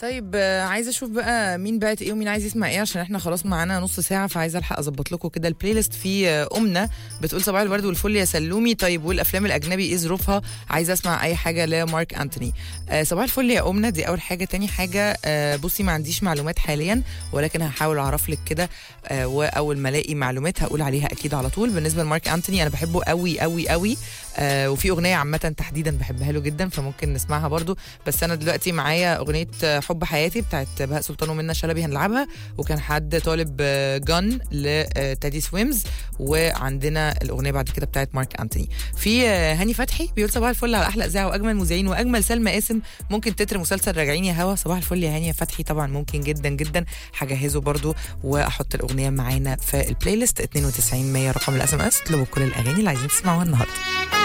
طيب آه، عايزه اشوف بقى مين بعت ايه ومين عايز يسمع ايه عشان احنا خلاص معانا نص ساعه فعايزه الحق اظبط لكم كده البلاي ليست في آه، امنا بتقول صباح الورد والفل يا سلومي طيب والافلام الاجنبي ايه ظروفها عايزه اسمع اي حاجه لمارك انتوني آه صباح الفل يا امنا دي اول حاجه تاني حاجه آه بصي ما عنديش معلومات حاليا ولكن هحاول اعرف لك كده آه واول ما الاقي معلومات هقول عليها اكيد على طول بالنسبه لمارك انتوني انا بحبه قوي قوي قوي آه وفي اغنيه عامه تحديدا بحبها له جدا فممكن نسمعها برضو بس انا دلوقتي معايا اغنيه آه، حب حياتي بتاعت بهاء سلطان ومنى شلبي هنلعبها وكان حد طالب جن لتادي سويمز وعندنا الاغنيه بعد كده بتاعت مارك انتوني في آه، هاني فتحي بيقول صباح الفل على احلى اذاعه واجمل مذيعين واجمل سلمى قاسم ممكن تتر مسلسل راجعين يا هوا صباح الفل يا هاني فتحي طبعا ممكن جدا جدا هجهزه برضو واحط الاغنيه معانا في البلاي ليست 92 100 رقم الاس ام اس اطلبوا كل الاغاني اللي عايزين تسمعوها النهارده